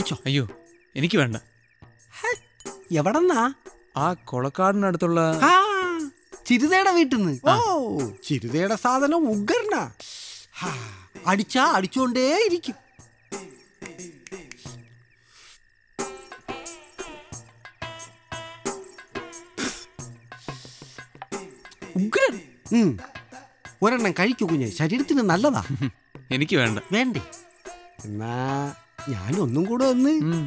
വാങ്ങിച്ചോ അയ്യോ എനിക്ക് വേണ്ട എവിടെന്നാ ആ കൊളക്കാടിനടുത്തുള്ള ആ ചിരുതയുടെ വീട്ടിൽ നിന്ന് ഓ ചിരുതയുടെ സാധനം ഉഗ്രനാ ഹാ, അടിച്ചാ അടിച്ചോണ്ടേ ഇരിക്കും ഉഗ്രൻ ഉം. ഒരെണ്ണം കഴിക്കൂ കുഞ്ഞെ ശരീരത്തിന് നല്ലതാ എനിക്ക് വേണ്ട വേണ്ടേ എന്നാ ഞാനൊന്നും കൂടെ ഒന്ന് ഉം.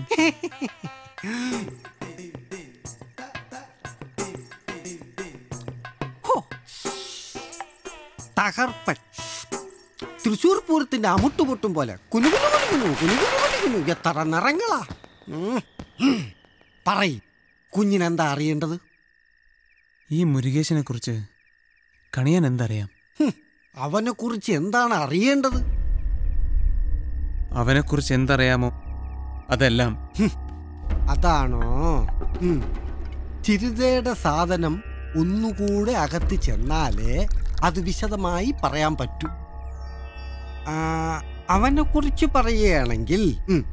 ഹോ. തകർപ്പൻ തൃശൂർ പൂരത്തിന്റെ അമുട്ടു പൊട്ടും പോലെ കുനുകുനു കുനുകുനു കുനുകുനു കുനുകുനു എത്ര നിറങ്ങളാ ഉം. ഉം. പറയ് കുഞ്ഞിനെന്താ അറിയേണ്ടത് ഈ മുരുകേശനെ കുറിച്ച് കണിയാൻ എന്തറിയാം അവനെ കുറിച്ച് എന്താണ് അറിയേണ്ടത് അവനെക്കുറിച്ച് എന്തറിയാമോ അതെല്ലാം അതാണോ ഉം. ചിരുതയുടെ സാധനം ഒന്നുകൂടെ അകത്ത് ചെന്നാലേ അത് വിശദമായി പറയാൻ പറ്റൂ ആ, അവനെ കുറിച്ച് പറയുകയാണെങ്കിൽ ഉം.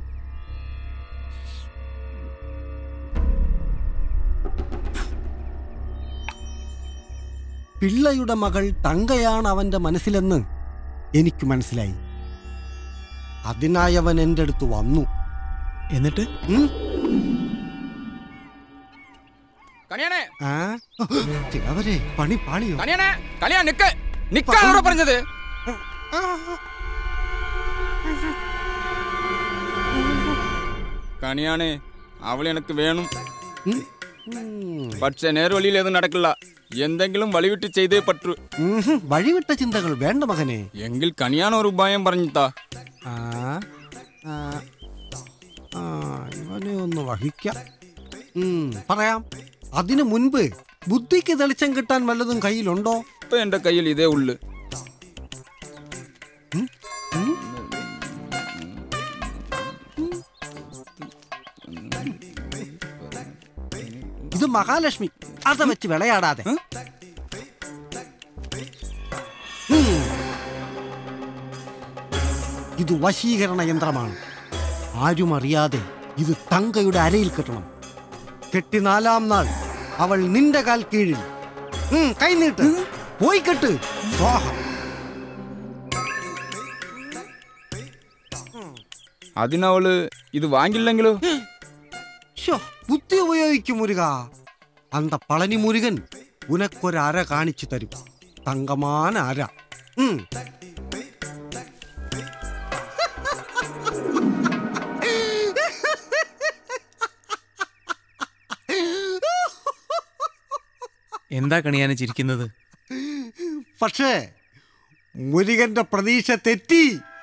പിള്ളയുടെ മകൾ തങ്കയാണ് അവന്റെ മനസ്സിലെന്ന് എനിക്ക് മനസ്സിലായി അതിനായി അവൻ എൻ്റെ അടുത്ത് വന്നു എന്നിട്ട് ഉം? കണിയാണേ ആ അവരെ പണി പാളിയോ കണിയാണേ കണിയാ നിക്ക് നിക്കാണോ പറഞ്ഞത് കണിയാണേ അവൾ എനിക്ക് വേണം ഉം. ഉം. പക്ഷെ നേർവഴിയിൽ ഏതും നടക്കില്ല എന്തെങ്കിലും വഴിവിട്ട് ചെയ്തേ പറ്റൂ ഉം. വഴിവിട്ട ചിന്തകൾ വേണ്ട മകനെ എങ്കിൽ കണിയാൻ ഒരു ഉപായം പറഞ്ഞിത്താ ആ ആ, ആ, ഇവനെ ഒന്ന് വഹിക്കാം ഉം, പറയാം അതിനു മുൻപ് ബുദ്ധിക്ക് തെളിച്ചം കിട്ടാൻ വല്ലതും കയ്യിലുണ്ടോ ഇപ്പൊ എന്റെ കയ്യിൽ ഇതേ ഉള്ളു ഉം? ഇത് മഹാലക്ഷ്മി അത് വെച്ച് വിളയാടാതെ ഉം. ഇത് വശീകരണ യന്ത്രമാണ് ആരും അറിയാതെ ഇത് തങ്കയുടെ അരയിൽ കെട്ടണം കെട്ടി നാലാം നാൾ അവൾ നിന്റെ കാൽ കീഴിൽ ഉം, കൈ നീട്ട് പോയി കെട്ട് സ്വാഹ അതിനവള് ഇത് വാങ്ങില്ലെങ്കിലോ ശ്ശോ, ബുദ്ധി ഉപയോഗിക്കും മുരുക അന്ത പളനി മുരുകൻ ഉനക്കൊരര കാണിച്ചു തരും തങ്കമാന അര ഉം. എന്താ കണിയാനെ ചിരിക്കുന്നത് പക്ഷേ മുരുകന്റെ പ്രതീക്ഷ തെറ്റി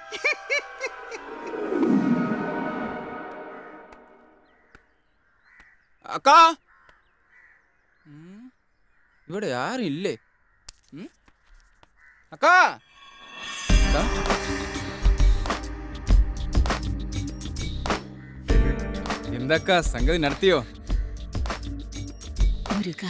അക്കാ ഉം, ഇവിടെ ആരും ഇല്ലേ ഉം? അക്കാ അക്കാ? എന്തക്കാ സംഗതി നടത്തിയോ മുരുക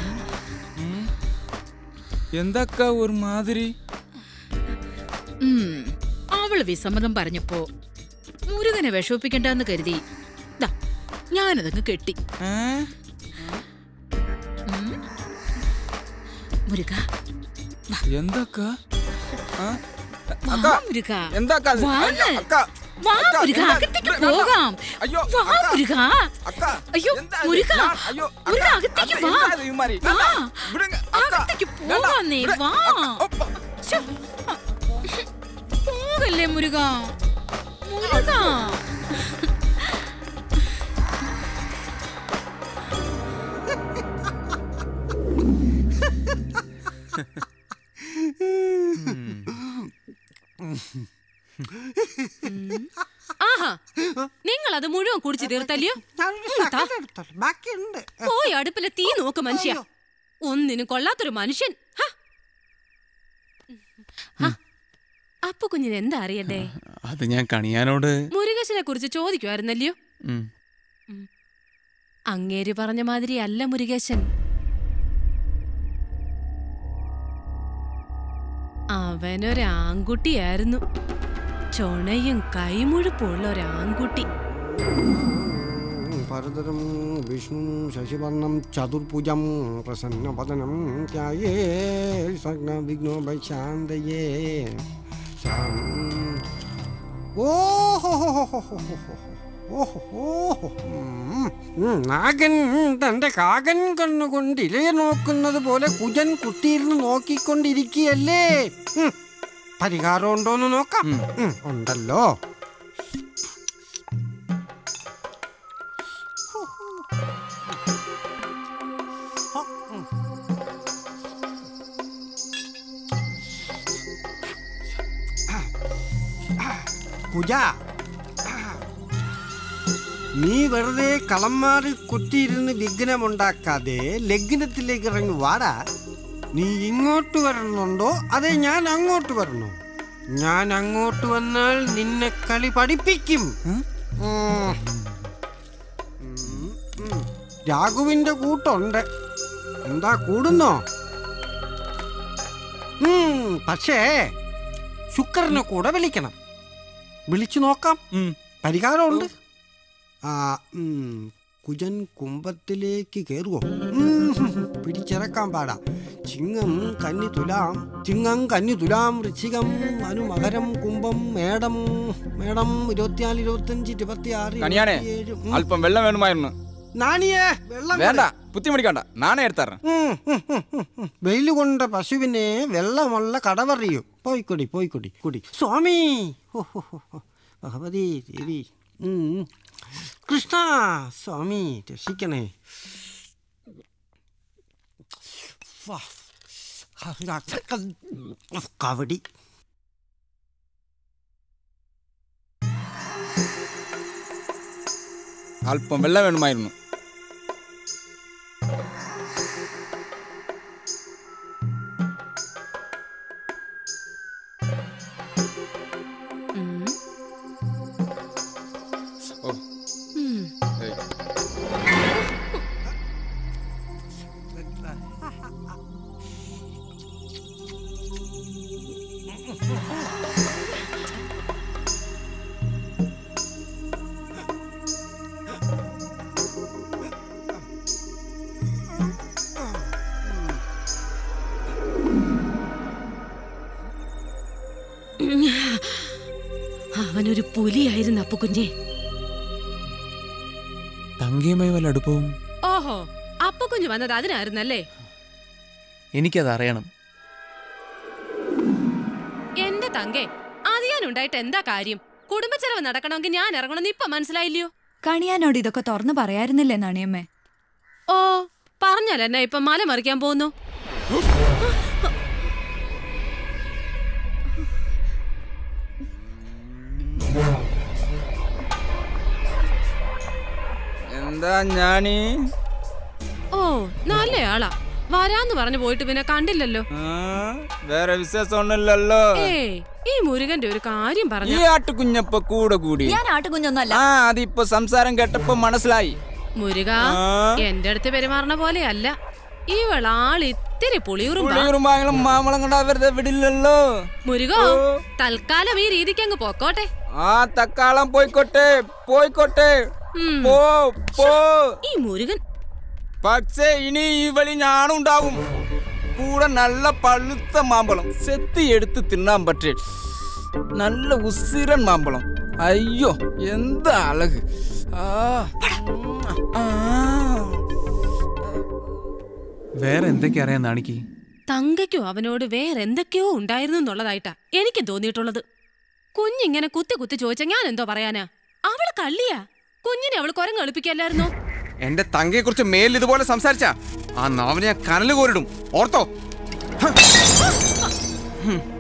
എന്തക്കാ ഒരു മാതിരി ഉം, അവള് വിസമ്മതം പറഞ്ഞപ്പോ മുരുകനെ വിഷമിപ്പിക്കണ്ടെന്ന് കരുതി ദാ ഞാനതങ്ങ് കെട്ടി ഏ? ഉം. മുരുക എന്തക്കാ ആ? വാ അക്കാ മുരുക എന്താക്കാ ഇത്? വാ. അയ്യോ, അക്കാ വാ അക്കാ, മുരുക എന്താ? അകത്തേക്ക് ഇവിടെ വേണ്ട. പോകാം അയ്യോ വാ അക്കാ, മുരുക അക്കാ അയ്യോ എന്താ ഇത്? മുരുക ഞാൻ- അയ്യോ മുരുക അക്കാ, അകത്തേക്ക് അക്കാ, വാ എന്താ ഇത് ഇവന്മാര്? വാ വേണ്ട, വിടുങ്ങ, അക്കാ. അകത്തേക്ക് വേണ്ട, പോകാന്നേ വിട്, വാ അക്കാ, ഒപ്പ. ശ്ശോ. പോകല്ലേ മുരുക മുരുക ആഹാ നിങ്ങൾ അത് മുഴുവൻ കുടിച്ചു തീർത്തല്ലയോ ബാക്കിയുണ്ട് പോയി അടുപ്പിലെ തീ നോക്ക് മനുഷ്യ ഒന്നിനും കൊള്ളാത്തൊരു മനുഷ്യൻ ഹ. ഹ. അപ്പു കുഞ്ഞിന് എന്താ അറിയണ്ടേ അത് ഞാൻ കണിയാനോട് മുരുകേശനെ കുറിച്ച് ചോദിക്കുമായിരുന്നല്ലയോ ഉം. അങ്ങേര് പറഞ്ഞ മാതിരി അല്ല മുരുകേശൻ അവനൊരാൺകുട്ടിയായിരുന്നു ചൊണയും കൈമുഴുപ്പുള്ള ഒരാൺകുട്ടി ഭരതരം വിഷ്ണു ശശിവർണം ചതുർഭുജം പ്രസന്നപദനം ധ്യായേ സഗ്ന വിഘ്നോപശാന്തയേ നാഗൻ തന്റെ കാകൻ കണ്ണുകൊണ്ട് ഇലയെ നോക്കുന്നത് പോലെ കുജൻ കുത്തിയിരുന്ന് നോക്കിക്കൊണ്ടിരിക്കുകയല്ലേ ഉം. പരിഹാരം ഉണ്ടോന്ന് നോക്കാം ഉം, ഉണ്ടല്ലോ കുജ നീ വെറുതെ കളന്മാറിൽ കുത്തിയിരുന്ന് വിഘ്നമുണ്ടാക്കാതെ ലഗ്നത്തിലേക്ക് ഇറങ്ങി വാടാ നീ ഇങ്ങോട്ട് വരണമെന്നുണ്ടോ അതെ ഞാൻ അങ്ങോട്ട് വരണോ ഞാൻ അങ്ങോട്ട് വന്നാൽ നിന്നെ കളി പഠിപ്പിക്കും ഉം. ഉം, ഉം. രാഘുവിന്റെ കൂട്ടുണ്ട് എന്താ കൂടുന്നോ ഉം, പക്ഷേ ശുക്രനെ കൂടെ വിളിക്കണം വിളിച്ചു നോക്കാം ഉം. പരിഹാരമുണ്ട് ആ ഉം, കുജൻ കുംഭത്തിലേക്ക് കയറുവോ ഉം, പിടിച്ചിറക്കാൻ പാടാ ചിങ്ങം കന്നി തുലാം ചിങ്ങം കന്നി തുലാം വൃശ്ചികം അനു മകരം കുംഭം മേടം മേടം ഇരുപത്തിനാല് ഇരുപത്തഞ്ച് ഇരുപത്തിയാറ് കണിയാനെ ഇരുപത്തിയേഴ് ഉം. അല്പം വെള്ളം വേണമായിരുന്നു നാണിയേ വെള്ളം വേണ്ട പുത്തി മേടിക്കണ്ട നാണേ എടുത്താറ് വെയിൽ കൊണ്ട പശുവിനെ വെള്ളമുള്ള കടവറിയൂ പോയിക്കൊടി പോയിക്കൊടി കുടി സ്വാമി ഹോ, ഹോ, ഹോ, ഹോ. ഭഗവതി ദേവി ഉം. കൃഷ്ണ സ്വാമി രക്ഷിക്കണേ വാ. കവടി അല്പം വെള്ളം വേണമായിരുന്നു ഉം. ഓ ഉം. ഏയ്. അവനൊരു പുലിയായിരുന്നു അപ്പുകുഞ്ഞെ തങ്കയുമായി വല്ല അടുപ്പവും ഓഹോ അപ്പുകുഞ്ഞ് വന്നത് അതിനായിരുന്നല്ലേ എനിക്കത് അറിയണം എന്റെ തങ്കെ അറിയാനുണ്ടായിട്ട് എന്താ കാര്യം കുടുംബച്ചെലവ് നടക്കണമെങ്കിൽ ഞാൻ ഇറങ്ങണമെന്ന് ഇപ്പൊ മനസ്സിലായില്ലയോ കണിയാനോട് ഇതൊക്കെ തുറന്നു പറയായിരുന്നില്ലേ നാണിയമ്മേ ഓ പറഞ്ഞാൽ എന്നെ ഇപ്പൊ മല മറിക്കാൻ പോകുന്നു എന്താ ഞാനീ ഓ നല്ലയാളാ വരാന്ന് പറഞ്ഞു പോയിട്ട് പിന്നെ കണ്ടില്ലല്ലോ ആ, വേറെ വിശേഷം ഒന്നുമില്ലല്ലോ ഏയ് ഈ മുരുകന്റെ ഒരു കാര്യം ഈ പറഞ്ഞു ആട്ടുകുഞ്ഞപ്പ കൂടെ കൂടി ഞാൻ ആട്ടുകുഞ്ഞൊന്നുമല്ല ആ അതിപ്പോ സംസാരം കേട്ടപ്പോ മനസ്സിലായി മുരുക ആ. എന്റെ അടുത്ത് പെരുമാറണ പോലെയല്ല ഇവളാൾ ഇത്തിരി പുളിയൂറും പുളിയുറുമ്പാങ്ങളും മാമളം കണ്ടാ വെറുതെ വിടില്ലല്ലോ മുരുകോ തൽക്കാലം ഈ രീതിക്ക് അങ്ങ് പോക്കോട്ടെ ആ തക്കാളം പോയിക്കോട്ടെ പോയിക്കോട്ടെ ഉം. പോ പോ ഈ മുരുകൻ പക്ഷേ ഇനി ഈ വഴി ഞാനുണ്ടാവും കൂടെ നല്ല പഴുത്ത മാമ്പഴം സെത്തി എടുത്ത് തിന്നാൻ പറ്റേ നല്ല ഉസിരൻ മാമ്പഴം അയ്യോ എന്താ അഴക് ആ ആ. വേറെ എന്തൊക്കെ അറിയാൻ നാണിക്ക് തങ്കയ്ക്കോ അവനോട് വേറെ എന്തൊക്കെയോ ഉണ്ടായിരുന്നു എന്നുള്ളതായിട്ടാ എനിക്ക് തോന്നിയിട്ടുള്ളത് കുഞ്ഞിങ്ങനെ കുത്തി കുത്തി ചോദിച്ച ഞാൻ എന്തോ പറയാനാ അവള് കള്ളിയാ കുഞ്ഞിനെ അവള് കുരങ്ങ് എളുപ്പിക്കല്ലായിരുന്നോ എന്റെ തങ്കയെ കുറിച്ച് മേലിൽ ഇതുപോലെ സംസാരിച്ച ആ നാവിനെ ഞാൻ കനല് കോരിടും ഓർത്തോ ഹ. ഹും.